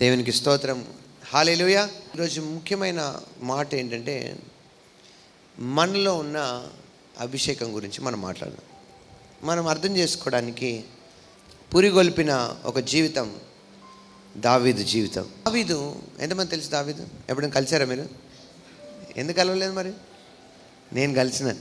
దేవునికి స్తోత్రం హాలేలుయ ఈరోజు ముఖ్యమైన మాట ఏంటంటే మనలో ఉన్న అభిషేకం గురించి మనం మాట్లాడదాం మనం అర్థం చేసుకోవడానికి పురిగొల్పిన ఒక జీవితం దావీదు జీవితం దావీదు ఎంతమంది తెలుసు దావీదు ఎప్పుడైనా కలిసారా మీరు ఎందుకు కలవలేదు మరి నేను కలిసినాను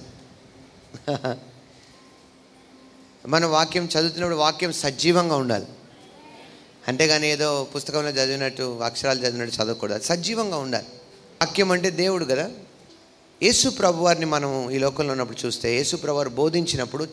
మన వాక్యం చదువుతున్నప్పుడు వాక్యం సజీవంగా ఉండాలి అంతేగాని ఏదో పుస్తకంలో చదివినట్టు అక్షరాలు చదివినట్టు చదవకూడదు అది సజీవంగా ఉండాలి వాక్యం అంటే దేవుడు కదా యేసు ప్రభు వారిని మనం ఈ లోకంలో ఉన్నప్పుడు చూస్తే యేసు ప్రభు వారు బోధించినప్పుడు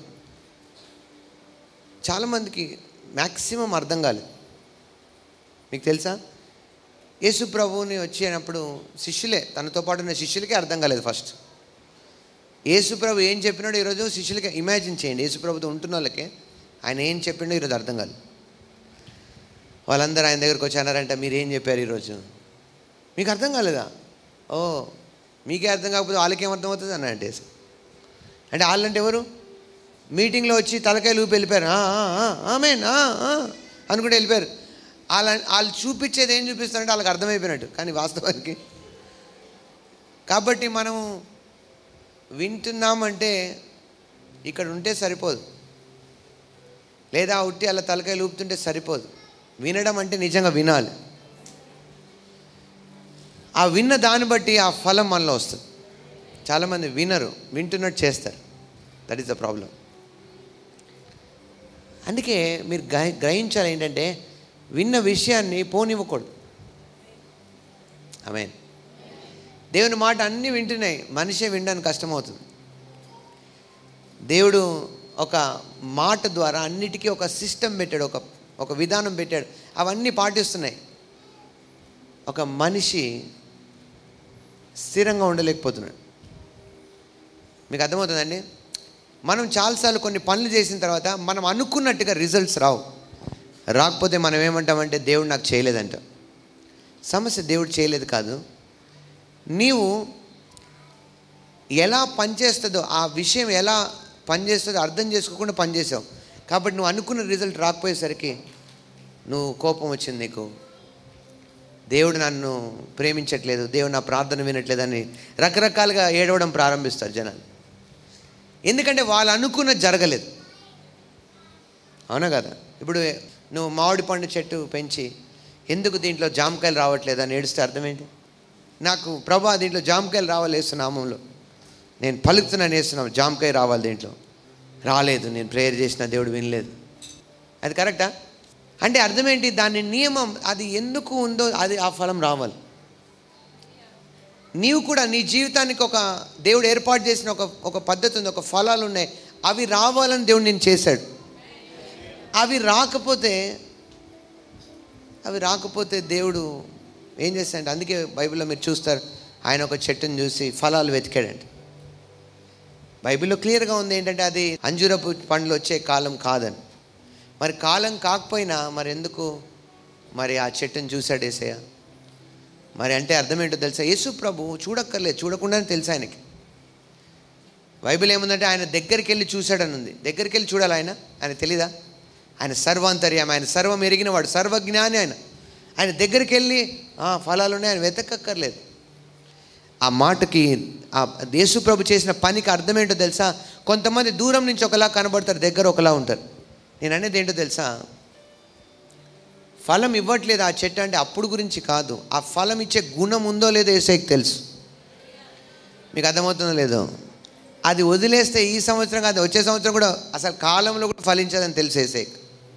చాలామందికి మ్యాక్సిమం అర్థం కాలేదు మీకు తెలుసా యేసు ప్రభువుని వచ్చినప్పుడు శిష్యులే తనతో పాటు ఉన్న శిష్యులకే అర్థం కాలేదు ఫస్ట్ యేసు ప్రభు ఏం చెప్పినాడో ఈరోజు శిష్యులకి ఇమాజిన్ చేయండి యేసు ప్రభుతో ఉంటున్న వాళ్ళకే ఆయన ఏం చెప్పిండో ఈరోజు అర్థం కాలేదు వాళ్ళందరూ ఆయన దగ్గరకు వచ్చి అన్నారంట మీరు ఏం చెప్పారు ఈరోజు మీకు అర్థం కాలేదా ఓ మీకే అర్థం కాకపోతే వాళ్ళకేం అర్థం అవుతుంది అన్న అంటే అంటే వాళ్ళంటే ఎవరు మీటింగ్లో వచ్చి తలకాయలు ఊపి వెళ్ళిపోయారు ఆమెన్ అనుకుంటే వెళ్ళిపోయారు వాళ్ళ వాళ్ళు చూపించేది ఏం చూపిస్తారంటే వాళ్ళకి అర్థమైపోయినట్టు కానీ వాస్తవానికి కాబట్టి మనం వింటున్నామంటే ఇక్కడ ఉంటే సరిపోదు లేదా ఉట్టి అలా తలకాయలు ఊపుతుంటే సరిపోదు వినడం అంటే నిజంగా వినాలి ఆ విన్న దాన్ని బట్టి ఆ ఫలం మనలో వస్తుంది చాలామంది వినరు వింటున్నట్టు చేస్తారు దట్ ఈస్ ద ప్రాబ్లం అందుకే మీరు గ్రహి గ్రహించాలి ఏంటంటే విన్న విషయాన్ని పోనివ్వకూడదు ఆమె దేవుని మాట అన్నీ వింటున్నాయి మనిషే వినడానికి కష్టమవుతుంది దేవుడు ఒక మాట ద్వారా అన్నిటికీ ఒక సిస్టమ్ పెట్టాడు ఒక ఒక విధానం పెట్టాడు అవన్నీ పాటిస్తున్నాయి ఒక మనిషి స్థిరంగా ఉండలేకపోతున్నాడు మీకు అర్థమవుతుందండి మనం చాలాసార్లు కొన్ని పనులు చేసిన తర్వాత మనం అనుకున్నట్టుగా రిజల్ట్స్ రావు రాకపోతే మనం ఏమంటామంటే దేవుడు నాకు చేయలేదంట సమస్య దేవుడు చేయలేదు కాదు నీవు ఎలా పనిచేస్తుందో ఆ విషయం ఎలా పనిచేస్తుందో అర్థం చేసుకోకుండా పనిచేసావు కాబట్టి నువ్వు అనుకున్న రిజల్ట్ రాకపోయేసరికి నువ్వు కోపం వచ్చింది నీకు దేవుడు నన్ను ప్రేమించట్లేదు దేవుడు నా ప్రార్థన వినట్లేదని రకరకాలుగా ఏడవడం ప్రారంభిస్తారు జనాలు ఎందుకంటే వాళ్ళు అనుకున్న జరగలేదు అవునా కదా ఇప్పుడు నువ్వు మామిడి పండు చెట్టు పెంచి ఎందుకు దీంట్లో జామకాయలు రావట్లేదు అని ఏడుస్తే అర్థం ఏంటి నాకు ప్రభా దీంట్లో జామకాయలు రావాలి వేస్తున్నామంలో నేను పలుకుతున్నాను వేస్తున్నాను జామకాయ రావాలి దీంట్లో రాలేదు నేను ప్రేయర్ చేసిన దేవుడు వినలేదు అది కరెక్టా అంటే అర్థం ఏంటి దాని నియమం అది ఎందుకు ఉందో అది ఆ ఫలం రావాలి నీవు కూడా నీ జీవితానికి ఒక దేవుడు ఏర్పాటు చేసిన ఒక ఒక పద్ధతి ఉంది ఒక ఫలాలు ఉన్నాయి అవి రావాలని దేవుడు నేను చేశాడు అవి రాకపోతే అవి రాకపోతే దేవుడు ఏం చేస్తాడంటే అందుకే బైబిల్లో మీరు చూస్తారు ఆయన ఒక చెట్టుని చూసి ఫలాలు వెతికాడంట బైబిల్లో క్లియర్గా ఉంది ఏంటంటే అది అంజూరపు పండ్లు వచ్చే కాలం కాదని మరి కాలం కాకపోయినా మరి ఎందుకు మరి ఆ చెట్టుని చూశాడు ఏసయ్య మరి అంటే అర్థం ఏంటో తెలుసా యేసు ప్రభు చూడక్కర్లేదు చూడకుండానే తెలుసు ఆయనకి బైబిల్ ఏముందంటే ఆయన దగ్గరికి వెళ్ళి చూశాడని ఉంది దగ్గరికి వెళ్ళి చూడాలి ఆయన ఆయన తెలీదా ఆయన సర్వాంతర్యం ఆయన సర్వం ఎరిగిన వాడు సర్వజ్ఞాని ఆయన ఆయన దగ్గరికి వెళ్ళి "ఆ, ఫలాలు ఉన్నాయి ఆయన వెతకక్కర్లేదు ఆ మాటకి ఆ యేసు ప్రభు చేసిన పనికి అర్థం ఏంటో తెలుసా కొంతమంది దూరం నుంచి ఒకలా కనబడతారు దగ్గర ఒకలా ఉంటారు నేను అనేది ఏంటో తెలుసా ఫలం ఇవ్వట్లేదు ఆ చెట్టు అంటే అప్పుడు గురించి కాదు ఆ ఫలం ఇచ్చే గుణం ఉందో లేదో ఏసైకి తెలుసు మీకు అర్థమవుతుందో లేదో అది వదిలేస్తే ఈ సంవత్సరం కాదు వచ్చే సంవత్సరం కూడా అసలు కాలంలో కూడా ఫలించదని తెలుసు ఏసైకి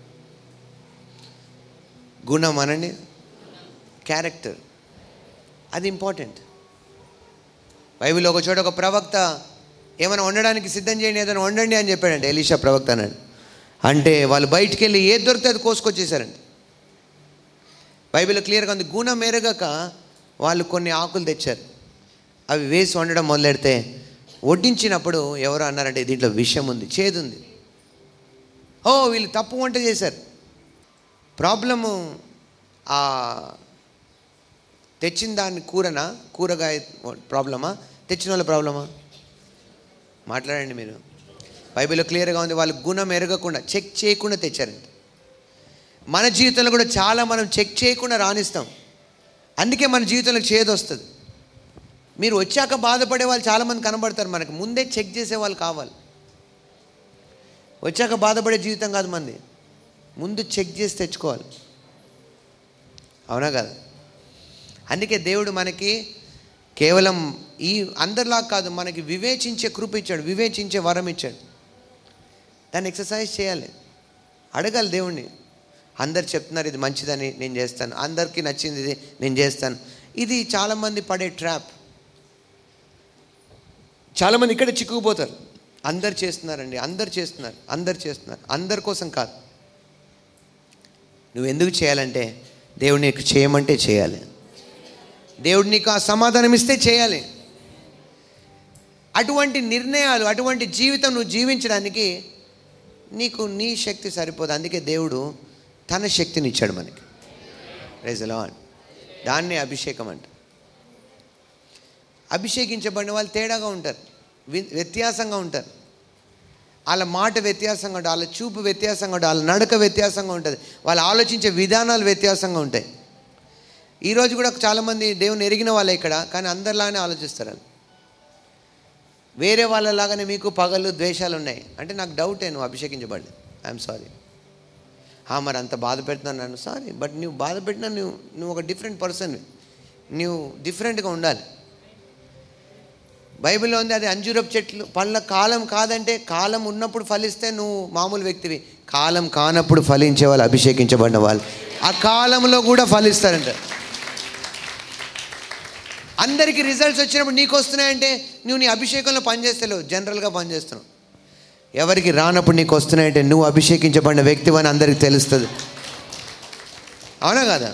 గుణం అనండి క్యారెక్టర్ అది ఇంపార్టెంట్ బైబిల్లో ఒక చోట ఒక ప్రవక్త ఏమైనా వండడానికి సిద్ధం చేయండి ఏదైనా వండండి అని చెప్పాడంటే ఎలీషా ప్రవక్త అన్నాడు అంటే వాళ్ళు బయటికి వెళ్ళి ఏది దొరికితే అది కోసుకొచ్చేసారండి బైబిల్లో క్లియర్గా ఉంది గుణం ఎరగక వాళ్ళు కొన్ని ఆకులు తెచ్చారు అవి వేసి వండడం మొదలెడితే వడ్డించినప్పుడు ఎవరు అన్నారంటే దీంట్లో విషం ఉంది చేదు ఉంది ఓ వీళ్ళు తప్పు వంట చేశారు ప్రాబ్లము ఆ తెచ్చిన దాన్ని కూరనా కూరగాయ ప్రాబ్లమా తెచ్చిన వాళ్ళ ప్రాబ్లమా మాట్లాడండి మీరు బైబిల్లో క్లియర్గా ఉంది వాళ్ళు గుణం ఎరగకుండా చెక్ చేయకుండా తెచ్చారంట మన జీవితంలో కూడా చాలా మనం చెక్ చేయకుండా రాణిస్తాం అందుకే మన జీవితంలో చేదు వస్తుంది మీరు వచ్చాక బాధపడే వాళ్ళు చాలామంది కనబడతారు మనకి ముందే చెక్ చేసే వాళ్ళు కావాలి వచ్చాక బాధపడే జీవితం కాదు మంది ముందు చెక్ చేసి తెచ్చుకోవాలి అవునా కదా అందుకే దేవుడు మనకి కేవలం ఈ అందరిలా కాదు మనకి వివేచించే కృప ఇచ్చాడు వివేచించే వరం ఇచ్చాడు దాన్ని ఎక్సర్సైజ్ చేయాలి అడగాలి దేవుణ్ణి అందరు చెప్తున్నారు ఇది మంచిదని నేను చేస్తాను అందరికీ నచ్చింది ఇది నేను చేస్తాను ఇది చాలామంది పడే ట్రాప్ చాలామంది ఇక్కడ చిక్కుకుపోతారు అందరు చేస్తున్నారండి అందరు చేస్తున్నారు అందరు చేస్తున్నారు అందరి కోసం కాదు నువ్వు ఎందుకు చేయాలంటే దేవుడు నీకు చేయమంటే చేయాలి దేవుడు నీకు ఆ సమాధానం ఇస్తే చేయాలి అటువంటి నిర్ణయాలు అటువంటి జీవితం నువ్వు జీవించడానికి నీకు నీ శక్తి సరిపోదు అందుకే దేవుడు తన శక్తిని ఇచ్చాడు మనకి రైజలాన్ దాన్నే అభిషేకం అంట అభిషేకించబడిన వాళ్ళు తేడాగా ఉంటారు వి- వ్యత్యాసంగా ఉంటారు వాళ్ళ మాట వ్యత్యాసంగా ఉంటుంది వాళ్ళ చూపు వ్యత్యాసంగా ఉంటుంది వాళ్ళ నడక వ్యత్యాసంగా ఉంటుంది వాళ్ళు ఆలోచించే విధానాలు వ్యత్యాసంగా ఉంటాయి ఈరోజు కూడా చాలామంది దేవుని ఎరిగిన వాళ్ళే ఇక్కడ కానీ అందరిలాగానే ఆలోచిస్తారు వాళ్ళు వేరే వాళ్ళలాగానే మీకు పగలు ద్వేషాలు ఉన్నాయి అంటే నాకు డౌటే నువ్వు అభిషేకించబడలేదు ఐఎమ్ సారీ మరి అంత బాధ పెడుతున్నాను నన్ను సారీ బట్ నువ్వు బాధ పెట్టినా నువ్వు నువ్వు ఒక డిఫరెంట్ పర్సన్ నువ్వు డిఫరెంట్గా ఉండాలి బైబిల్లో ఉంది అది అంజూరపు చెట్లు పళ్ళ కాలం కాదంటే కాలం ఉన్నప్పుడు ఫలిస్తే నువ్వు మామూలు వ్యక్తివి కాలం కానప్పుడు ఫలించే వాళ్ళు అభిషేకించబడిన వాళ్ళు ఆ కాలంలో కూడా ఫలిస్తారంట అందరికీ రిజల్ట్స్ వచ్చినప్పుడు నీకు వస్తున్నాయంటే నువ్వు నీ అభిషేకంలో పనిచేస్తలేవు జనరల్గా పనిచేస్తున్నావు ఎవరికి రానప్పుడు నీకు వస్తున్నాయంటే నువ్వు అభిషేకించబడిన వ్యక్తివని అందరికి తెలుస్తుంది అవునా కదా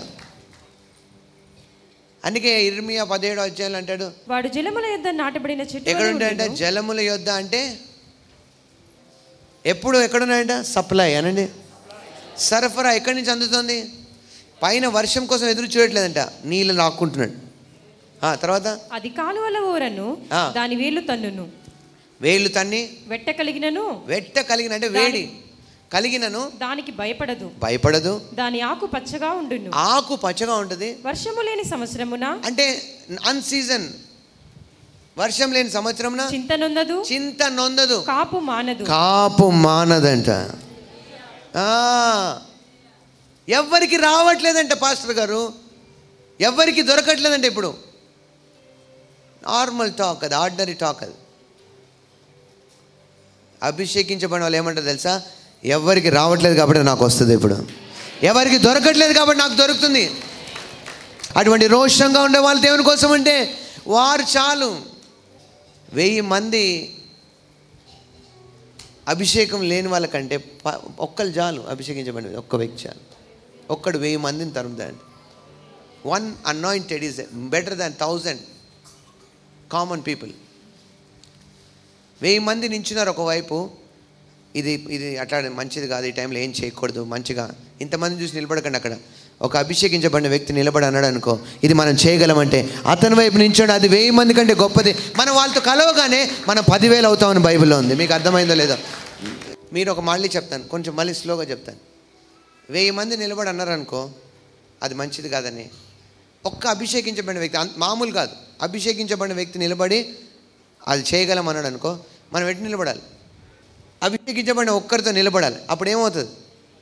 అందుకే ఇర్మియా పదిహేడు అధ్యాయులు అంటాడు వాడు జలముల యొద్ద నాటబడిన చెట్టు ఎక్కడ వలె ఉంటాయంట ఉండును. జలముల యొద్ద అంటే ఎప్పుడు ఎక్కడున్నాయంట సప్లై అనండి సరఫరా ఎక్కడి నుంచి అందుతుంది పైన వర్షం కోసం ఎదురు చూడట్లేదంట నీళ్ళు లాక్కుంటున్నాడు ఆ, తర్వాత అది కాలువల ఊరను ఆ. దాని వేలు తన్నును వేళ్ళు తన్ని వెట్ట కలిగినను వెట్ట కలిగిన అంటే వేడి కలిగినను దానికి భయపడదు భయపడదు దాని ఆకు పచ్చగా ఉండును ఆకు పచ్చగా ఉంటుంది వర్షము లేని సంవత్సరమున అంటే అన్ సీజన్ వర్షం లేని సంవత్సరంన చింత నొందదు చింత నొందదు కాపు మానదు కాపు మానదంట ఆ, ఎవ్వరికి రావట్లేదంట పాస్టర్ గారు ఎవ్వరికి దొరకట్లేదంట ఇప్పుడు నార్మల్ టాక్ అది ఆర్డినరీ టాక్ అది అభిషేకించబడిన వాళ్ళు ఏమంటారు తెలుసా ఎవరికి రావట్లేదు కాబట్టి నాకు వస్తుంది ఇప్పుడు ఎవరికి దొరకట్లేదు కాబట్టి నాకు దొరుకుతుంది అటువంటి రోషంగా ఉండే వాళ్ళు దేవుని కోసం అంటే వారు చాలు వెయ్యి మంది అభిషేకం లేని వాళ్ళకంటే ప- ఒక్కరు చాలు అభిషేకించబడి ఒక్క వ్యక్తి చాలు ఒక్కడు వెయ్యి మందిని తరుముతాడు one anointed is better than thousand common people వెయ్యి మంది నించున్నారు ఒకవైపు ఇది ఇది అట్లా మంచిది కాదు ఈ టైంలో ఏం చేయకూడదు మంచిగా ఇంతమంది చూసి నిలబడకండి అక్కడ ఒక అభిషేకించబడిన వ్యక్తి నిలబడి అన్నాడు అనుకో ఇది మనం చేయగలమంటే అతని వైపు నించోండి అది వెయ్యి మంది కంటే గొప్పది మనం వాళ్ళతో కలవగానే మనం పదివేలు అవుతామని బైబిల్లో ఉంది మీకు అర్థమైందో లేదో మీరు ఒక మళ్ళీ చెప్తాను కొంచెం మళ్ళీ స్లోగా చెప్తాను వెయ్యి మంది నిలబడి అన్నారు అనుకో అది మంచిది కాదని ఒక్క అభిషేకించబడిన వ్యక్తి అన్- మామూలు కాదు అభిషేకించబడిన వ్యక్తి నిలబడి అది చేయగలం అన్నాడు అనుకో మనం ఎటు నిలబడాలి అభిషేకించబడిన ఒక్కరితో నిలబడాలి అప్పుడు ఏమవుతుంది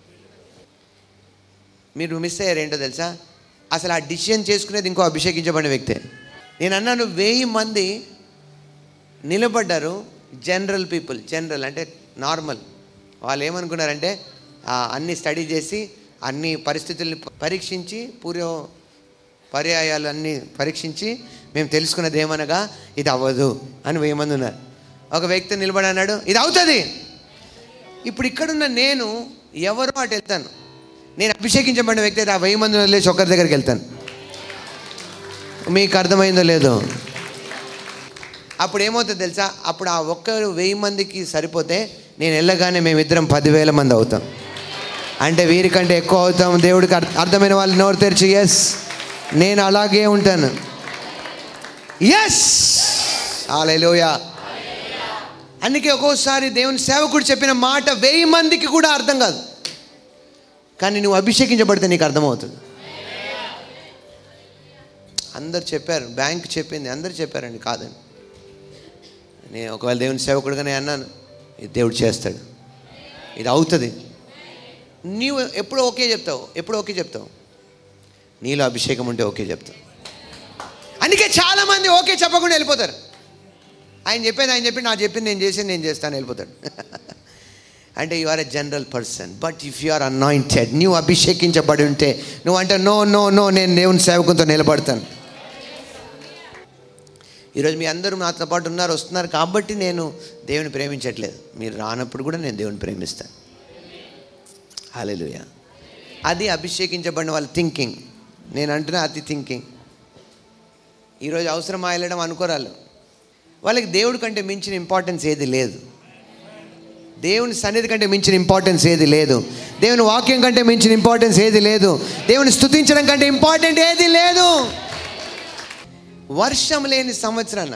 మీరు మిస్ అయ్యారు ఏంటో తెలుసా అసలు ఆ డిసిషన్ చేసుకునేది ఇంకో అభిషేకించబడిన వ్యక్తే నేను అన్నాను వెయ్యి మంది నిలబడ్డారు జనరల్ పీపుల్ జనరల్ అంటే నార్మల్ వాళ్ళు ఏమనుకున్నారంటే ఆ, అన్ని స్టడీ చేసి అన్ని పరిస్థితుల్ని ప- పరీక్షించి పూర్వ పర్యాయాలు అన్నీ పరీక్షించి మేము తెలుసుకున్నది ఏమనగా ఇది అవ్వదు అని వెయ్యి మంది ఉన్నారు ఒక వ్యక్తి నిలబడి అన్నాడు ఇది అవుతుంది ఇప్పుడు ఇక్కడున్న నేను ఎవరో అటు వెళ్తాను నేను అభిషేకించబడిన వ్యక్తి అయితే ఆ వెయ్యి మంది వదిలేసి ఒకరి దగ్గరికి వెళ్తాను మీకు అర్థమైందో లేదో అప్పుడు ఏమవుతుంది తెలుసా అప్పుడు ఆ ఒక్కరు వెయ్యి మందికి సరిపోతే నేను వెళ్ళగానే మేమిద్దరం పదివేల మంది అవుతాం అంటే వీరికంటే ఎక్కువ అవుతాం దేవుడికి అర్థ- అర్థమైన వాళ్ళు నోరు తెరిచి ఎస్ నేను అలాగే ఉంటాను ఎస్ ఆలలోయా అందుకే ఒక్కోసారి దేవుని సేవకుడు చెప్పిన మాట వెయ్యి మందికి కూడా అర్థం కాదు కానీ నువ్వు అభిషేకించబడితే నీకు అర్థమవుతుంది అందరు చెప్పారు బ్యాంక్ చెప్పింది అందరు చెప్పారండి కాదని నేను ఒకవేళ దేవుని సేవకుడుగానే అన్నాను ఇది దేవుడు చేస్తాడు ఇది అవుతుంది నీవు ఎప్పుడు ఓకే చెప్తావు ఎప్పుడు ఓకే చెప్తావు నీలో అభిషేకం ఉంటే ఓకే చెప్తావు అందుకే చాలామంది ఓకే చెప్పకుండా వెళ్ళిపోతారు ఆయన చెప్పేది ఆయన చెప్పి నా చెప్పింది నేను చేసి నేను చేస్తాను వెళ్ళిపోతాడు అంటే you are a general person but if you are anointed నువ్వు అభిషేకించబడి ఉంటే నువ్వు అంటే నో నో నో నేను దేవుని సేవకునితో నిలబడతాను ఈరోజు మీ అందరూ నాతో పాటు ఉన్నారు వస్తున్నారు కాబట్టి నేను దేవుని ప్రేమించట్లేదు మీరు రానప్పుడు కూడా నేను దేవుని ప్రేమిస్తాను హాలెలుయ అది అభిషేకించబడిన వాళ్ళ థింకింగ్ నేను అంటున్నా అది థింకింగ్ ఈరోజు అవసరమా వెళ్ళడం అనుకోరాలు వాళ్ళకి దేవుడి కంటే మించిన ఇంపార్టెన్స్ ఏది లేదు దేవుని సన్నిధి కంటే మించిన ఇంపార్టెన్స్ ఏది లేదు దేవుని వాక్యం కంటే మించిన ఇంపార్టెన్స్ ఏది లేదు దేవుని స్తుతించడం కంటే ఇంపార్టెంట్ ఏది లేదు వర్షం లేని సంవత్సరాన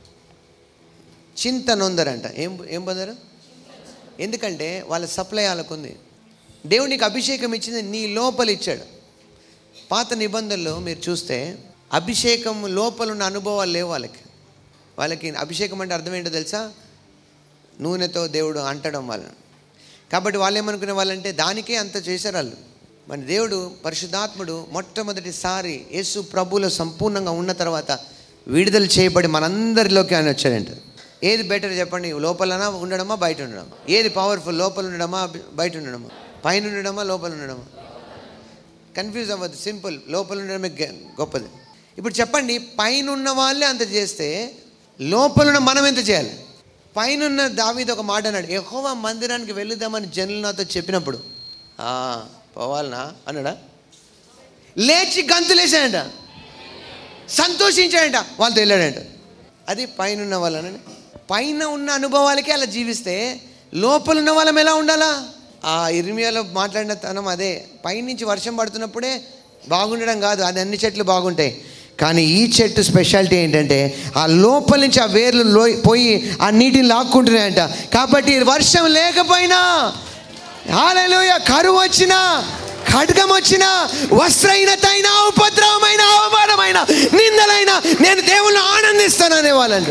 చింత నొందరంట ఏం ఏం పొందరు ఎందుకంటే వాళ్ళ సప్లై వాళ్ళకుంది దేవునికి అభిషేకం ఇచ్చింది నీ లోపల ఇచ్చాడు పాత నిబంధనలు మీరు చూస్తే అభిషేకం లోపల ఉన్న అనుభవాలు లేవు వాళ్ళకి వాళ్ళకి అభిషేకం అంటే అర్థం ఏంటో తెలుసా నూనెతో దేవుడు అంటడం వాళ్ళని కాబట్టి వాళ్ళు ఏమనుకునే వాళ్ళంటే దానికే అంత చేశారు వాళ్ళు మన దేవుడు పరిశుద్ధాత్ముడు మొట్టమొదటిసారి యేసు ప్రభులో సంపూర్ణంగా ఉన్న తర్వాత విడుదల చేయబడి మనందరిలోకి ఆయన వచ్చాడంట ఏది బెటర్ చెప్పండి లోపలనా ఉండడమా బయట ఉండడమా ఏది పవర్ఫుల్ లోపల ఉండడమా బయట ఉండడమా పైన ఉండడమా లోపల ఉండడమా కన్ఫ్యూజ్ అవ్వద్దు సింపుల్ లోపల ఉండడమే గ- గొప్పది ఇప్పుడు చెప్పండి పైన ఉన్న వాళ్ళే అంత చేస్తే లోపల ఉన్న మనం ఎంత చేయాలి పైన ఉన్న దావీదు ఒక మాట అన్నాడు ఎహోవా మందిరానికి వెళుదామని జనులు నాతో చెప్పినప్పుడు "ఆ, పోవాలనా అన్నాడా లేచి గంతులేసాడంట సంతోషించాడంట వాళ్ళతో వెళ్ళాడంట అది పైన ఉన్న వాళ్ళని పైన ఉన్న అనుభవాలకే అలా జీవిస్తే లోపల ఉన్న వాళ్ళం ఎలా ఉండాలా ఆ ఇర్మియాలో మాట్లాడిన తనం అదే పైనుంచి వర్షం పడుతున్నప్పుడే బాగుండడం కాదు అది అన్ని చెట్లు బాగుంటాయి కానీ ఈ చెట్టు స్పెషాలిటీ ఏంటంటే ఆ లోపల నుంచి ఆ వేర్లు లో పోయి ఆ నీటిని లాక్కుంటున్నాయంట కాబట్టి వర్షం లేకపోయినా హాలలోయ కరువు వచ్చినా ఖడ్గం వచ్చినా వస్త్రహీనత అయినా ఉపద్రవమైన అవమానమైన నిందలైన నేను దేవుళ్ళు ఆనందిస్తాను అనేవాళ్ళంట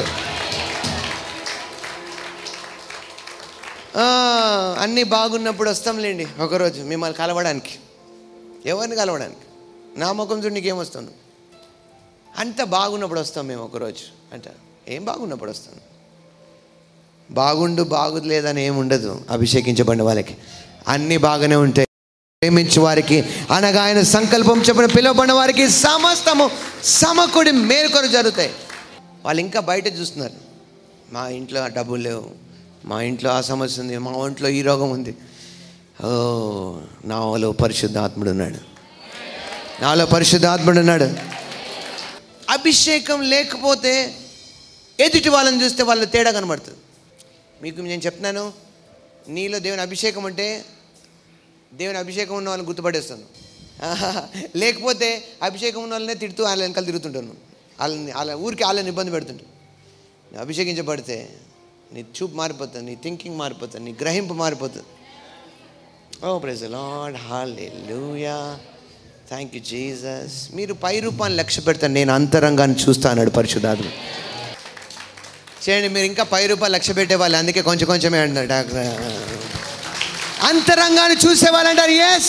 ఆ, అన్నీ బాగున్నప్పుడు వస్తాంలేండి ఒకరోజు మిమ్మల్ని కలవడానికి ఎవరిని కలవడానికి నా ముఖం చూడు నీకేమొస్తాను అంత బాగున్నప్పుడు వస్తాం మేము ఒకరోజు అంట ఏం బాగున్నప్పుడు వస్తాను బాగుండు బాగుంది లేదని ఏమి ఉండదు అభిషేకించబడిన వాళ్ళకి అన్నీ బాగానే ఉంటాయి ప్రేమించే వారికి అనగా ఆయన సంకల్పం చెప్పిన పిలువబడిన వారికి సమస్తము సమకూడి మేలుకొని జరుగుతాయి వాళ్ళు ఇంకా బయట చూస్తున్నారు మా ఇంట్లో ఆ డబ్బులు లేవు మా ఇంట్లో ఆ సమస్య ఉంది మా ఒంట్లో ఈ రోగం ఉంది ఓ నాలో పరిశుద్ధాత్ముడు ఉన్నాడు నాలో పరిశుద్ధాత్ముడు ఉన్నాడు అభిషేకం లేకపోతే ఎదుటి వాళ్ళని చూస్తే వాళ్ళ తేడా కనబడుతుంది మీకు నేను చెప్తున్నాను నీలో దేవుని అభిషేకం అంటే దేవుని అభిషేకం ఉన్న వాళ్ళని గుర్తుపడేస్తాను ఆహా, లేకపోతే అభిషేకం ఉన్న వాళ్ళనే తిడుతూ వాళ్ళ వెనకాల తిరుగుతుంటాను వాళ్ళని వాళ్ళ ఊరికి వాళ్ళని ఇబ్బంది పెడుతుంటాను నువ్వు అభిషేకించబడితే నీ చూపు మారిపోతుంది నీ థింకింగ్ మారిపోతుంది నీ గ్రహింపు మారిపోతుంది oh praise Lord hallelujah thank you Jesus మీరు పై రూపాన్ని లక్ష్య పెడతాను నేను అంతరంగాన్ని చూస్తా అన్నాడు పరిశుద్ధాత్మ చేయండి మీరు ఇంకా పై రూపాయలు లక్ష్య పెట్టే వాళ్ళు అందుకే కొంచెం కొంచెమే అంటున్నారు డాక్టర్ అంతరంగాన్ని చూసే వాళ్ళు అంటారు ఎస్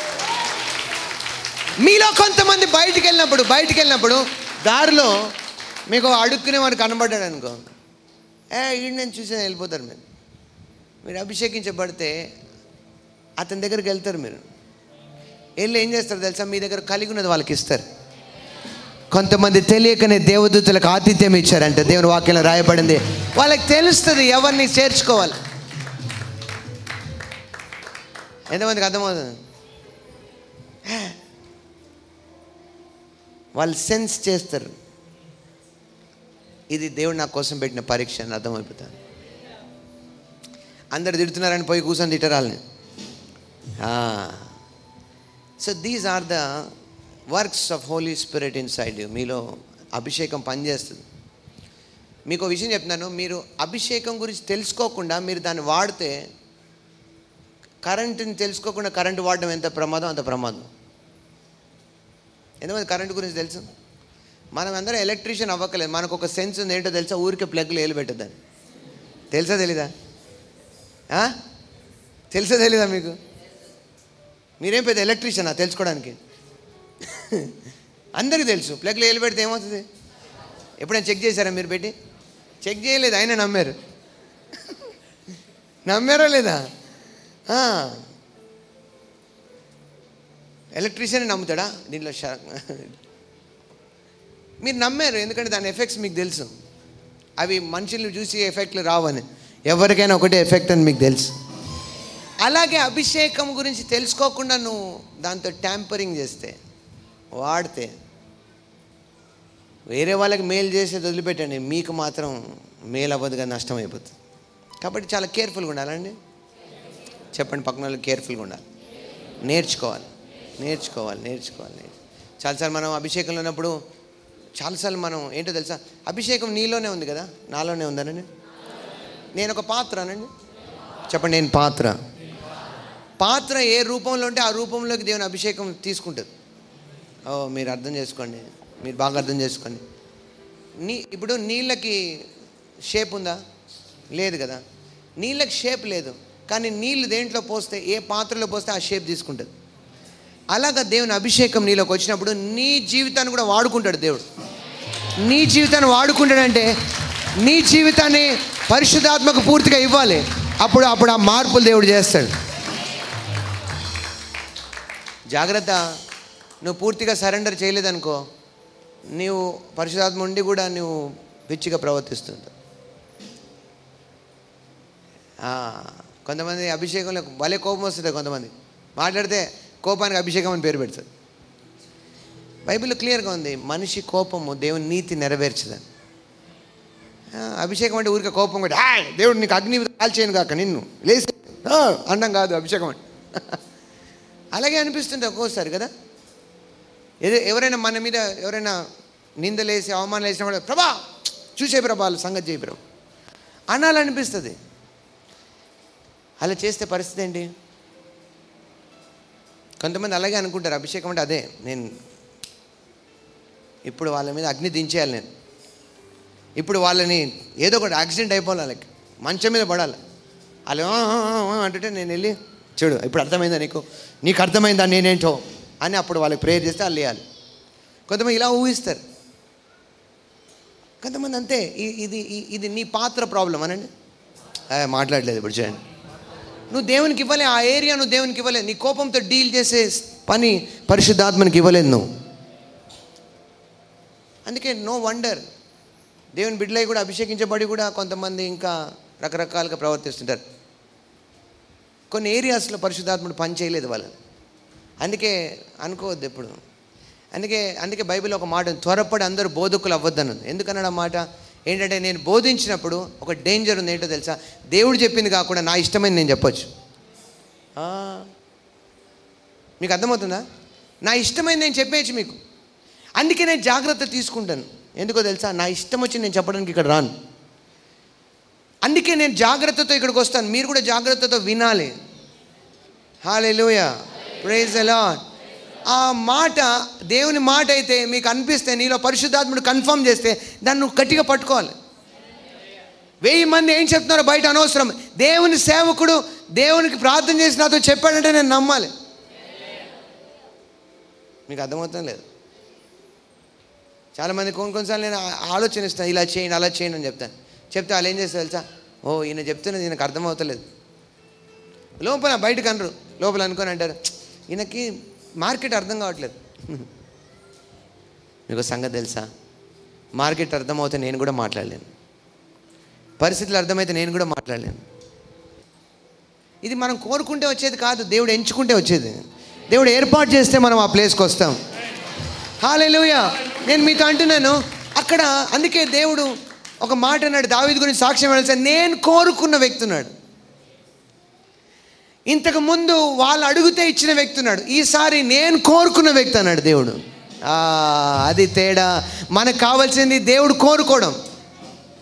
మీలో కొంతమంది బయటికి వెళ్ళినప్పుడు బయటికి వెళ్ళినప్పుడు దారిలో మీకు అడుక్కునే వాడు కనబడ్డాడు అనుకో ఏ ఈయన నేను చూసి వెళ్ళిపోతారు మీరు మీరు అభిషేకించబడితే అతని దగ్గరికి వెళ్తారు మీరు వెళ్ళి ఏం చేస్తారు తెలుసా మీ దగ్గర కలిగి ఉన్నది వాళ్ళకి ఇస్తారు కొంతమంది తెలియకనే దేవదూతలకు ఆతిథ్యం ఇచ్చారంట దేవుని వాక్యంలో రాయబడింది వాళ్ళకి తెలుస్తుంది ఎవరిని చేర్చుకోవాలి ఎంతమందికి అర్థమవుతుంది హే. వాళ్ళు సెన్స్ చేస్తారు ఇది దేవుడు నా కోసం పెట్టిన పరీక్ష అని అర్థమైపోతాను అందరు తిడుతున్నారని పోయి కూర్చొని తిట్టరాలని so these are the works of Holy Spirit inside you మీలో అభిషేకం పనిచేస్తుంది మీకు ఒక విషయం చెప్తున్నాను మీరు అభిషేకం గురించి తెలుసుకోకుండా మీరు దాన్ని వాడితే కరెంటుని తెలుసుకోకుండా కరెంటు వాడడం ఎంత ప్రమాదం అంత ప్రమాదం ఎందుకంటే కరెంటు గురించి తెలుసు మనం అందరం ఎలక్ట్రీషియన్ అవ్వకలేదు మనకు ఒక సెన్స్ ఉంది ఏంటో తెలుసా ఊరికే ప్లగ్లు ఏలు పెట్టద్దని తెలుసా తెలీదా ఆ? తెలుసా తెలీదా మీకు మీరేం పెద్ద ఎలక్ట్రీషియనా తెలుసుకోవడానికి అందరికీ తెలుసు ప్లగ్లు ఏలు పెడితే ఏమవుతుంది ఎప్పుడైనా చెక్ చేశారా మీరు పెట్టి చెక్ చేయలేదు ఆయన నమ్మారు నమ్మారా లేదా ఆ. ఎలక్ట్రీషియన్ నమ్ముతాడా దీంట్లో షా- మీరు నమ్మారు ఎందుకంటే దాని ఎఫెక్ట్స్ మీకు తెలుసు అవి మనుషుల్ని చూసి ఎఫెక్ట్లు రావని ఎవరికైనా ఒకటే ఎఫెక్ట్ అని మీకు తెలుసు అలాగే అభిషేకం గురించి తెలుసుకోకుండా నువ్వు దాంతో ట్యాంపరింగ్ చేస్తే వాడితే వేరే వాళ్ళకి మేలు చేసేది వదిలిపెట్టండి మీకు మాత్రం మేలు అవ్వదుగా నష్టం అయిపోతుంది కాబట్టి చాలా కేర్ఫుల్గా ఉండాలండి చెప్పండి పక్కన వాళ్ళకి కేర్ఫుల్గా ఉండాలి నేర్చుకోవాలి నేర్చుకోవాలి నేర్చుకోవాలి నేర్చు- చాలాసార్లు మనం అభిషేకంలో ఉన్నప్పుడు చాలాసార్లు మనం ఏంటో తెలుసా అభిషేకం నీలోనే ఉంది కదా నాలోనే ఉందనండి నేను ఒక పాత్రనండి చెప్పండి నేను పాత్ర పాత్ర ఏ రూపంలో ఉంటే ఆ రూపంలోకి దేవుని అభిషేకం తీసుకుంటుంది ఓ మీరు అర్థం చేసుకోండి మీరు బాగా అర్థం చేసుకోండి నీ ఇప్పుడు నీళ్ళకి షేప్ ఉందా లేదు కదా నీళ్ళకి షేప్ లేదు కానీ నీళ్ళు దేంట్లో పోస్తే ఏ పాత్రలో పోస్తే ఆ షేప్ తీసుకుంటుంది అలాగా దేవుని అభిషేకం నీలోకి వచ్చినప్పుడు నీ జీవితాన్ని కూడా వాడుకుంటాడు దేవుడు నీ జీవితాన్ని వాడుకుంటాడంటే నీ జీవితాన్ని పరిశుద్ధాత్మకు పూర్తిగా ఇవ్వాలి అప్పుడు అప్పుడు ఆ మార్పులు దేవుడు చేస్తాడు జాగ్రత్త నువ్వు పూర్తిగా సరెండర్ చేయలేదనుకో నీవు పరిశుధాత్మ ఉండి కూడా నువ్వు పిచ్చిగా ప్రవర్తిస్తుంది ఆ, కొంతమంది అభిషేకంలో భలే కోపం వస్తుంది కొంతమంది మాట్లాడితే కోపానికి అభిషేకం అని పేరు పెడుతుంది బైబిల్లో క్లియర్గా ఉంది మనిషి కోపము దేవుని నీతి నెరవేర్చదని ఆ, అభిషేకం అంటే ఊరికే కోపం కూడా "హాయ్, దేవుడు నీకు అగ్ని కాల్చేయను కాక నిన్ను లేచి "ఆ" అండం కాదు అభిషేకం అంటే అలాగే అనిపిస్తుంది ఒక్కోసారి కదా ఏదో ఎవరైనా మన మీద ఎవరైనా నిందలేసి అవమానం వేసినప్పుడు ప్రభా చూసే ప్రభా వాళ్ళ సంగతి చేయి ప్రభు అనాలనిపిస్తుంది అలా చేస్తే పరిస్థితి ఏంటి కొంతమంది అలాగే అనుకుంటారు అభిషేకం అంటే అదే నేను ఇప్పుడు వాళ్ళ మీద అగ్ని దించేయాలి నేను ఇప్పుడు వాళ్ళని ఏదో ఒకటి యాక్సిడెంట్ అయిపోవాలి వాళ్ళకి మంచం మీద పడాలి వాళ్ళు "ఆ, ఆ, ఆ, ఆ" అంటుంటే నేను వెళ్ళి చూడు ఇప్పుడు అర్థమైందా నీకు నీకు అర్థమైందా నేనేంటో అని అప్పుడు వాళ్ళకి ప్రేయర్ చేస్తే వాళ్ళు వేయాలి కొంతమంది ఇలా ఊహిస్తారు కొంతమంది అంతే ఇ- ఇది ఇ- ఇది నీ పాత్ర ప్రాబ్లం అనండి ఆ, మాట్లాడలేదు ఇప్పుడు చూడండి నువ్వు దేవునికి ఇవ్వలే ఆ ఏరియా నువ్వు దేవునికి ఇవ్వలేదు నీ కోపంతో డీల్ చేసే పని పరిశుద్ధాత్మనికి ఇవ్వలేదు నువ్వు అందుకే నో వండర్ దేవుని బిడ్డలై కూడా అభిషేకించబడి కూడా కొంతమంది ఇంకా రకరకాలుగా ప్రవర్తిస్తుంటారు కొన్ని ఏరియాస్లో పరిశుద్ధాత్ముడు పని చేయలేదు వాళ్ళని అందుకే అనుకోవద్దు ఎప్పుడు అందుకే అందుకే బైబిల్ ఒక మాట ఉంది, త్వరపడి అందరూ బోధకులు అవ్వద్దన్నది ఎందుకన్నాడు ఆ మాట ఏంటంటే నేను బోధించినప్పుడు ఒక డేంజర్ ఉంది ఏంటో తెలుసా దేవుడు చెప్పింది కాకుండా నా ఇష్టమైంది నేను చెప్పొచ్చు ఆ. మీకు అర్థమవుతుందా నా ఇష్టమైంది నేను చెప్పేయచ్చు మీకు అందుకే నేను జాగ్రత్త తీసుకుంటాను ఎందుకో తెలుసా నా ఇష్టం వచ్చి నేను చెప్పడానికి ఇక్కడ రాను అందుకే నేను జాగ్రత్తతో ఇక్కడికి వస్తాను మీరు కూడా జాగ్రత్తతో వినాలి హాలెలూయ ప్రైజ్ అలాడ్ ఆ మాట దేవుని మాట అయితే మీకు అనిపిస్తే నీలో పరిశుద్ధాత్ముడు కన్ఫర్మ్ చేస్తే దాన్ని నువ్వు గట్టిగా పట్టుకోవాలి వెయ్యి మంది ఏం చెప్తున్నారో బయట అనవసరం దేవుని సేవకుడు దేవునికి ప్రార్థన చేసి నాతో చెప్పాడంటే నేను నమ్మాలి మీకు అర్థమవుతాం లేదు చాలామంది కొన్ని కొన్నిసార్లు నేను ఆ- ఆలోచనిస్తాను ఇలా చేయండి అలా చేయండి అని చెప్తాను చెప్తే వాళ్ళు ఏం చేస్తారు తెలుసా ఓ ఈయన చెప్తున్నది ఈయనకు అర్థమవుతలేదు లోపల బయటకు అనరు లోపల అనుకొని అంటారు ఈయనకి మార్కెట్ అర్థం కావట్లేదు మీకు ఒక సంగతి తెలుసా మార్కెట్ అర్థమవుతే నేను కూడా మాట్లాడలేను పరిస్థితులు అర్థమైతే నేను కూడా మాట్లాడలేను ఇది మనం కోరుకుంటే వచ్చేది కాదు దేవుడు ఎంచుకుంటే వచ్చేది దేవుడు ఏర్పాటు చేస్తే మనం ఆ ప్లేస్కి వస్తాం హాలేలుయ నేను మీతో అంటున్నాను అక్కడ అందుకే దేవుడు ఒక మాట అన్నాడు దావీదు గురించి సాక్ష్యం వెళ్ళి నేను కోరుకున్న వ్యక్తి ఉన్నాడు ఇంతకు ముందు వాళ్ళు అడిగితే ఇచ్చిన వ్యక్తి ఉన్నాడు ఈసారి నేను కోరుకున్న వ్యక్తి అన్నాడు దేవుడు ఆ, అది తేడా మనకు కావాల్సింది దేవుడు కోరుకోవడం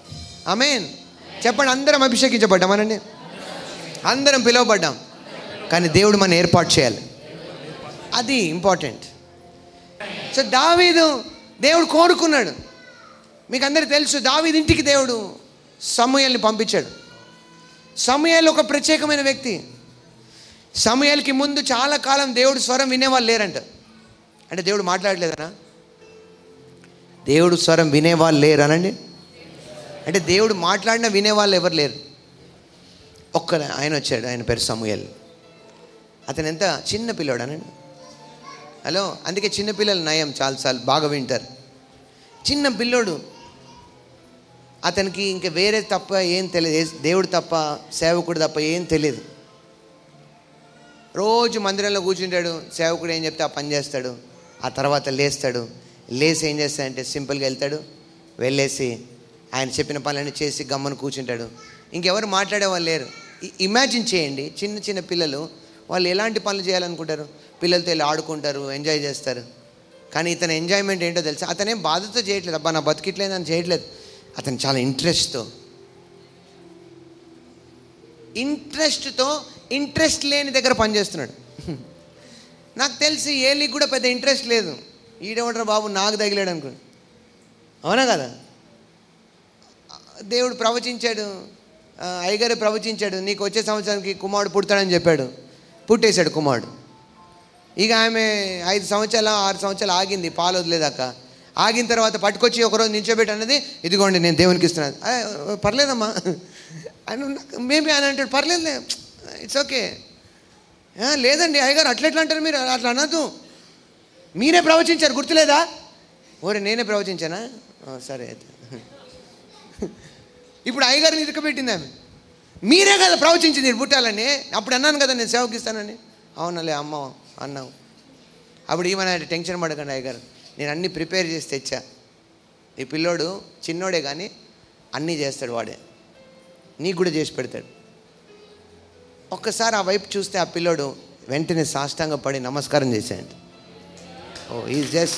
ఆమేన్ చెప్పండి అందరం అభిషేకించబడ్డాం అనండి అందరం పిలువబడ్డాం కానీ దేవుడు మన ఏర్పాటు చేయాలి అది ఇంపార్టెంట్ సో దావీదు దేవుడు కోరుకున్నాడు మీకు అందరికీ తెలుసు దావీదు ఇంటికి దేవుడు సమయాల్ని పంపించాడు సమయాలు ఒక ప్రత్యేకమైన వ్యక్తి సమయాలకి ముందు చాలా కాలం దేవుడు స్వరం వినేవాళ్ళు లేరంట అంటే దేవుడు మాట్లాడలేదనా దేవుడు స్వరం వినేవాళ్ళు లేరు అనండి అంటే దేవుడు మాట్లాడినా వినేవాళ్ళు ఎవరు లేరు ఒక్క ఆయన వచ్చాడు ఆయన పేరు సమూయల్ అతను ఎంత చిన్న పిల్లోడు అనండి హలో అందుకే చిన్న పిల్లలు నయం చాలాసార్లు బాగా వింటారు చిన్న పిల్లోడు అతనికి ఇంక వేరే తప్ప ఏం తెలియదు దేవుడు తప్ప సేవకుడు తప్ప ఏం తెలియదు రోజు మందిరంలో కూర్చుంటాడు సేవకుడు ఏం చెప్తే ఆ పని చేస్తాడు ఆ తర్వాత లేస్తాడు లేసి ఏం చేస్తాడంటే సింపుల్గా వెళ్తాడు వెళ్ళేసి ఆయన చెప్పిన పనులన్నీ చేసి గమ్మను కూర్చుంటాడు ఇంకెవరు మాట్లాడేవాళ్ళు లేరు ఇ- ఇమాజిన్ చేయండి చిన్న చిన్న పిల్లలు వాళ్ళు ఎలాంటి పనులు చేయాలనుకుంటారు పిల్లలతో వెళ్ళి ఆడుకుంటారు ఎంజాయ్ చేస్తారు కానీ ఇతని ఎంజాయ్మెంట్ ఏంటో తెలుసా అతనేం బాధతో చేయట్లేదు అబ్బా నా బతికిట్లేదు అని చేయట్లేదు అతను చాలా ఇంట్రెస్ట్తో ఇంట్రెస్ట్తో ఇంట్రెస్ట్ లేని దగ్గర పనిచేస్తున్నాడు నాకు తెలిసి ఏలికి కూడా పెద్ద ఇంట్రెస్ట్ లేదు ఈడేమంటారు బాబు నాకు తగిలాడు అనుకో అవునా కదా దేవుడు ప్రవచించాడు ఆ, అయ్యగారు ప్రవచించాడు నీకు వచ్చే సంవత్సరానికి కుమారుడు పుడతాడని చెప్పాడు పుట్టేశాడు కుమారుడు ఇక ఆమె ఐదు సంవత్సరాలు ఆరు సంవత్సరాలు ఆగింది పాలు వదిలేదాకా ఆగిన తర్వాత పట్టుకొచ్చి ఒకరోజు నిల్చోబెట్టి అన్నది ఇదిగోండి నేను దేవునికి ఇస్తున్నాను "ఆ, పర్లేదమ్మా అని మేబీ ఆయన అంటాడు పర్లేదులే ఇట్స్ ఓకే లేదండి అయ్యగారు అట్లా ఎట్లా అంటారు మీరు అట్లా అనద్దు మీరే ప్రవచించారు గుర్తులేదా ఓరే నేనే ప్రవచించానా "ఆ, సరే అయితే ఇప్పుడు అయ్యగారిని ఇరకబెట్టింది ఆమె మీరే కదా ప్రవచించింది మీరు పుట్టాలని అప్పుడు అన్నాను కదా నేను సేవకి ఇస్తానని అవునలే అమ్మ అన్నావు అప్పుడు ఈమెన టెన్షన్ పడకండి అయ్యగారు నేను అన్నీ ప్రిపేర్ చేసి తెచ్చా ఈ పిల్లోడు చిన్నోడే కానీ అన్నీ చేస్తాడు వాడే నీకు కూడా చేసి పెడతాడు ఒక్కసారి ఆ వైపు చూస్తే ఆ పిల్లోడు వెంటనే సాష్టాంగ పడి నమస్కారం చేశాడు ఓ ఈజ్ జస్ట్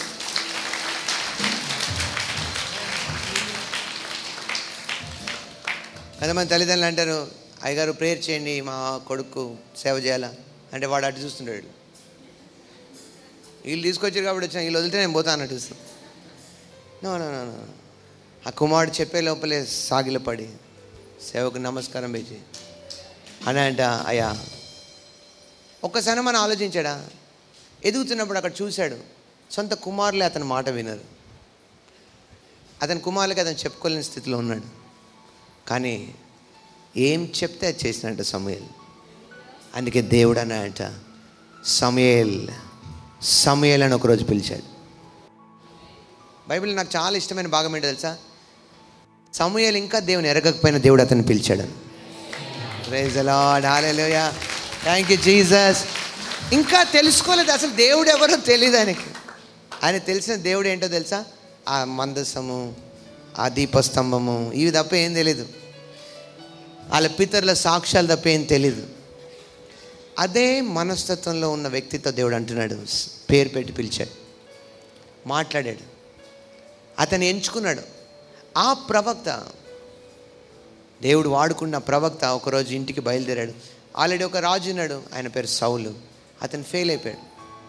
కొంతమంది తల్లిదండ్రులు అంటారు అయ్యగారు ప్రేయర్ చేయండి మా కొడుకు సేవ చేయాలా అంటే వాడు అటు చూస్తుంటాడు వీళ్ళు తీసుకొచ్చారు కాబట్టి వచ్చిన వీళ్ళు వదిలితే నేను పోతాను అన్నట్టు చూస్తాను నో నో నో నో ఆ కుమారుడు చెప్పే లోపలే సాగిలపడి సేవకు నమస్కారం పెట్టి అని అంట అయ్యా ఒక్కసారి మనం ఆలోచించాడా ఎదుగుతున్నప్పుడు అక్కడ చూశాడు సొంత కుమారులే అతని మాట వినరు అతని కుమారులకి అతను చెప్పుకోలేని స్థితిలో ఉన్నాడు కానీ ఏం చెప్తే అది చేసినట్ట సమయల్ అందుకే దేవుడు అన్నాడంట సమయల్ సమయల్ అని ఒకరోజు పిలిచాడు బైబిల్ నాకు చాలా ఇష్టమైన భాగం ఏంటో తెలుసా సమయలు ఇంకా దేవుని ఎరగకపోయిన దేవుడు అతన్ని పిలిచాడు praise Lord hallelujah thank you Jesus ఇంకా తెలుసుకోలేదు అసలు దేవుడు ఎవరో తెలియదు ఆయనకి ఆయన తెలిసిన దేవుడు ఏంటో తెలుసా ఆ మందసము ఆ దీపస్తంభము ఇవి తప్ప ఏం తెలీదు వాళ్ళ పితరుల సాక్ష్యాలు తప్ప ఏం తెలీదు అదే మనస్తత్వంలో ఉన్న వ్యక్తితో దేవుడు అంటున్నాడు పేరు పెట్టి పిలిచాడు మాట్లాడాడు అతను ఎంచుకున్నాడు ఆ ప్రవక్త దేవుడు వాడుకున్న ప్రవక్త ఒకరోజు ఇంటికి బయలుదేరాడు ఆల్రెడీ ఒక రాజు ఉన్నాడు ఆయన పేరు సౌలు అతను ఫెయిల్ అయిపోయాడు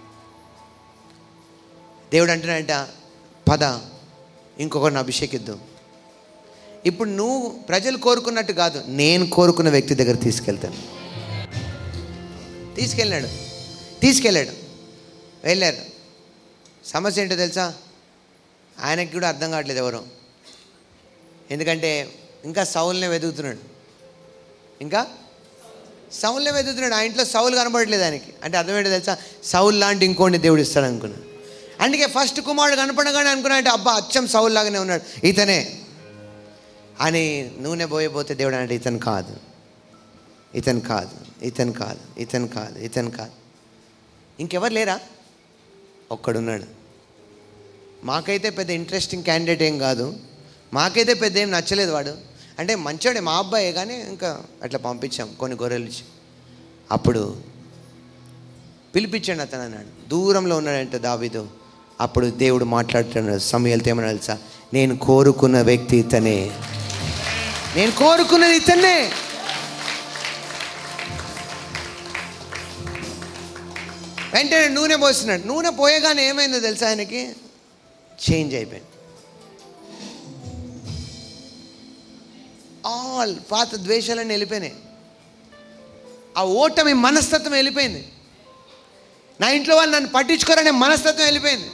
దేవుడు అంటున్నాడంట పద ఇంకొకరిని అభిషేకిద్దాం ఇప్పుడు నువ్వు ప్రజలు కోరుకున్నట్టు కాదు నేను కోరుకున్న వ్యక్తి దగ్గర తీసుకెళ్తాను తీసుకెళ్ళాడు తీసుకెళ్ళాడు వెళ్ళారు సమస్య ఏంటో తెలుసా ఆయనకి కూడా అర్థం కావట్లేదు ఎవరు ఎందుకంటే ఇంకా సౌల్నే వెతుకుతున్నాడు ఇంకా సౌల్నే వెతుకుతున్నాడు ఆ ఇంట్లో సౌలు కనపడట్లేదు ఆయనకి అంటే అర్థం ఏంటో తెలుసా సౌల్ లాంటి ఇంకోటి దేవుడు ఇస్తాడు అనుకున్నాడు అందుకే ఫస్ట్ కుమారుడు కనపడగానే అనుకున్నా అంటే అబ్బా అచ్చం సౌల్ లాగానే ఉన్నాడు ఇతనే అని నూనె పోయబోతే దేవుడు అంటే ఇతను కాదు ఇతను కాదు ఇతను కాదు ఇతను కాదు ఇతను కాదు ఇంకెవరు లేరా ఒక్కడున్నాడు మాకైతే పెద్ద ఇంట్రెస్టింగ్ క్యాండిడేట్ ఏం కాదు మాకైతే పెద్ద ఏం నచ్చలేదు వాడు అంటే మంచోడే మా అబ్బాయే కానీ ఇంకా అట్లా పంపించాం కొన్ని గొర్రెలు ఇచ్చి అప్పుడు పిలిపించండి అతను అన్నాడు దూరంలో ఉన్నాడంటే దావీదు అప్పుడు దేవుడు మాట్లాడుతున్నాడు సమయాలతో ఏమన్నా తెలుసా నేను కోరుకున్న వ్యక్తి ఇతనే నేను కోరుకున్నది ఇతన్నే వెంటనే నూనె పోస్తున్నాడు నూనె పోయగానే ఏమైందో తెలుసా ఆయనకి చేంజ్ అయిపోయింది ఆల్ పాత ద్వేషాలన్నీ వెళ్ళిపోయినాయి ఆ ఓటమి మనస్తత్వం వెళ్ళిపోయింది నా ఇంట్లో వాళ్ళు నన్ను పట్టించుకోరనే మనస్తత్వం వెళ్ళిపోయింది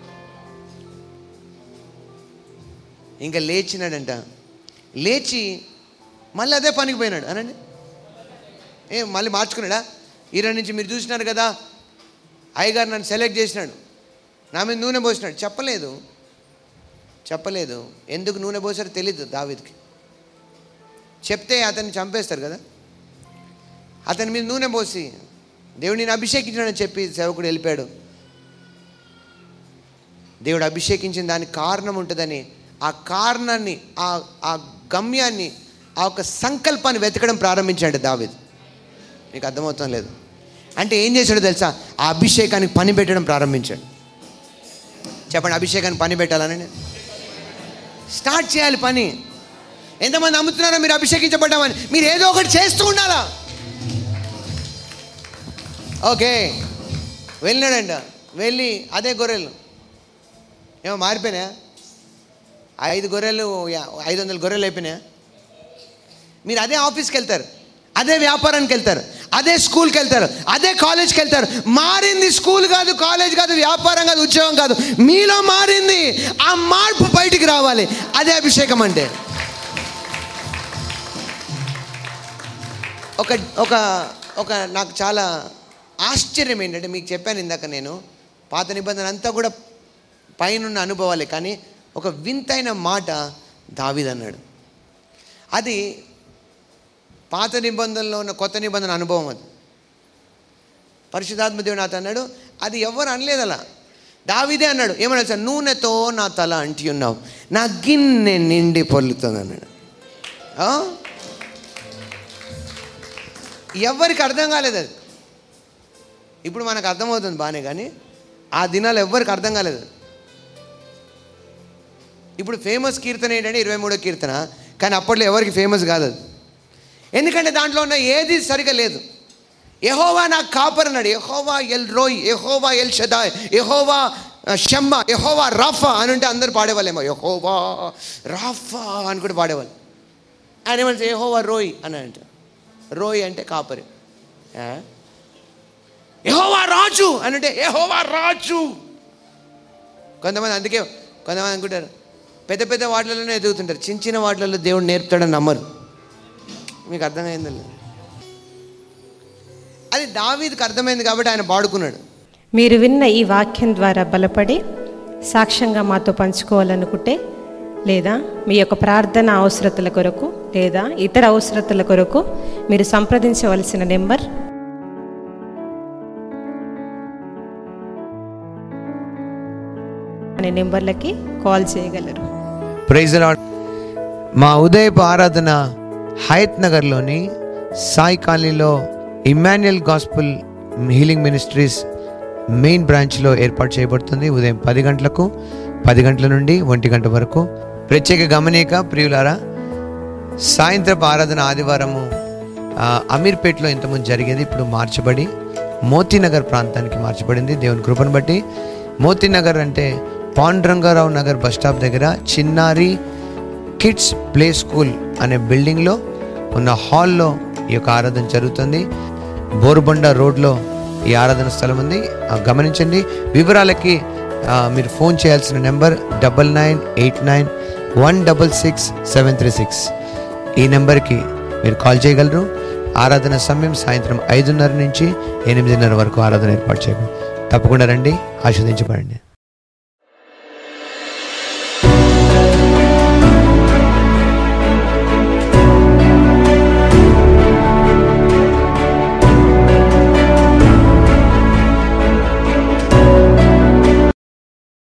ఇంకా లేచినాడంట లేచి మళ్ళీ అదే పనికి పోయినాడు అనండి ఏ మళ్ళీ మార్చుకున్నాడా ఈరోజు నుంచి మీరు చూసినారు కదా అయ్యగారు నన్ను సెలెక్ట్ చేసినాడు నా మీద నూనె పోసినాడు చెప్పలేదు చెప్పలేదు ఎందుకు నూనె పోసారో తెలీదు దావీద్కి చెప్తే అతన్ని చంపేస్తారు కదా అతని మీద నూనె పోసి దేవుడు నేను అభిషేకించాడని చెప్పి సేవకుడు వెళ్ళిపోయాడు దేవుడు అభిషేకించిన దానికి కారణం ఉంటుందని ఆ కారణాన్ని ఆ ఆ గమ్యాన్ని ఆ ఒక సంకల్పాన్ని వెతకడం ప్రారంభించాడు దావీద్ నీకు అర్థమవుతాం లేదు అంటే ఏం చేశాడో తెలుసా ఆ అభిషేకానికి పని పెట్టడం ప్రారంభించాడు చెప్పండి అభిషేకానికి పని పెట్టాలని స్టార్ట్ చేయాలి పని ఎంతమంది నమ్ముతున్నారో మీరు అభిషేకించబడ్డామని మీరు ఏదో ఒకటి చేస్తూ ఉండాలా ఓకే వెళ్ళినాడంట వెళ్ళి అదే గొర్రెలు ఏమో మారిపోయినాయా ఐదు గొర్రెలు యా- ఐదు వందల గొర్రెలు అయిపోయినాయా మీరు అదే ఆఫీస్కి వెళ్తారు అదే వ్యాపారానికి వెళ్తారు అదే స్కూల్కి వెళ్తారు అదే కాలేజ్కి వెళ్తారు మారింది స్కూల్ కాదు కాలేజ్ కాదు వ్యాపారం కాదు ఉద్యోగం కాదు మీలో మారింది ఆ మార్పు బయటికి రావాలి అదే అభిషేకం అంటే ఒక ఒక ఒక నాకు చాలా ఆశ్చర్యం ఏంటంటే మీకు చెప్పాను ఇందాక నేను పాత నిబంధన అంతా కూడా పైనున్న అనుభవాలే కానీ ఒక వింతైన మాట దావిదన్నాడు అది పాత నిబంధనలో ఉన్న కొత్త నిబంధన అనుభవం అది పరిశుధాత్మ దేవుడు నాతో అన్నాడు అది ఎవరు అనలేదు అలా దావిదే అన్నాడు ఏమన్నా సార్ నూనెతో నా తల అంటి ఉన్నావు నా గిన్నె నిండి పొల్లుతుంది అన్నాడు ఆ? ఎవరికి అర్థం కాలేదు అది ఇప్పుడు మనకు అర్థమవుతుంది బాగానే కానీ ఆ దినాలు ఎవ్వరికి అర్థం కాలేదు ఇప్పుడు ఫేమస్ కీర్తన ఏంటంటే ఇరవై మూడో కీర్తన కానీ అప్పట్లో ఎవరికి ఫేమస్ కాదు అది ఎందుకంటే దాంట్లో ఉన్న ఏది సరిగా లేదు యహోవా నాకు కాపర్ అన్నాడు యహోవా ఎల్ రోయ్ యహోవా ఎల్ షదాయ్ యహోవా షమ్మ యహోవా రాఫా అని అంటే అందరు పాడేవాళ్ళేమో యహోవా రాఫా అని కూడా పాడేవాళ్ళు ఆయన ఏమంటే యహోవా రోయ్ అని అంట రోయ్ అంటే కాపరి ఆ? యెహోవా రాజు అని అంటే యెహోవా రాజు కొంతమంది అందుకే కొంతమంది అనుకుంటారు పెద్ద పెద్ద వాటిలలోనే ఎదుగుతుంటారు చిన్న చిన్న వాటిలలో దేవుడు నేర్పుతాడని నమ్మరు మీకు అర్థమైంది అది దావీదికి అర్థమైంది కాబట్టి ఆయన పాడుకున్నాడు మీరు విన్న ఈ వాక్యం ద్వారా బలపడి సాక్ష్యంగా మాతో పంచుకోవాలనుకుంటే లేదా మీ యొక్క ప్రార్థన అవసరతల కొరకు లేదా ఇతర అవసరతల కొరకు మీరు సంప్రదించవలసిన నెంబర్ అనే నెంబర్లకి కాల్ చేయగలరు ప్రైజ్ లాడ్ మా ఉదయపు ఆరాధన హయత్ నగర్లోని సాయి కాలనీలో Emmanuel gospel healing ministries main బ్రాంచ్లో ఏర్పాటు చేయబడుతుంది ఉదయం పది గంటలకు పది గంటల నుండి ఒంటి గంట వరకు ప్రత్యేక గమనిక ప్రియులారా సాయంత్రపు ఆరాధన ఆదివారము ఆ, అమీర్పేట్లో ఇంతకుముందు జరిగేది ఇప్పుడు మార్చబడి మోతీనగర్ ప్రాంతానికి మార్చబడింది దేవుని కృపను బట్టి మోతీనగర్ అంటే పాండురంగారావు నగర్ బస్ స్టాప్ దగ్గర చిన్నారి కిడ్స్ ప్లే స్కూల్ అనే బిల్డింగ్లో ఉన్న హాల్లో ఈ యొక్క ఆరాధన జరుగుతుంది బోరుబండ రోడ్లో ఈ ఆరాధన స్థలం ఉంది ఆ, గమనించండి వివరాలకి ఆ, మీరు ఫోన్ చేయాల్సిన number double nine eight nine one double six seven three six ఈ నెంబర్కి మీరు కాల్ చేయగలరు ఆరాధన సమయం సాయంత్రం ఐదున్నర నుంచి ఎనిమిదిన్నర వరకు ఆరాధన ఏర్పాటు చేయబడి తప్పకుండా రండి ఆస్వాదించబడండి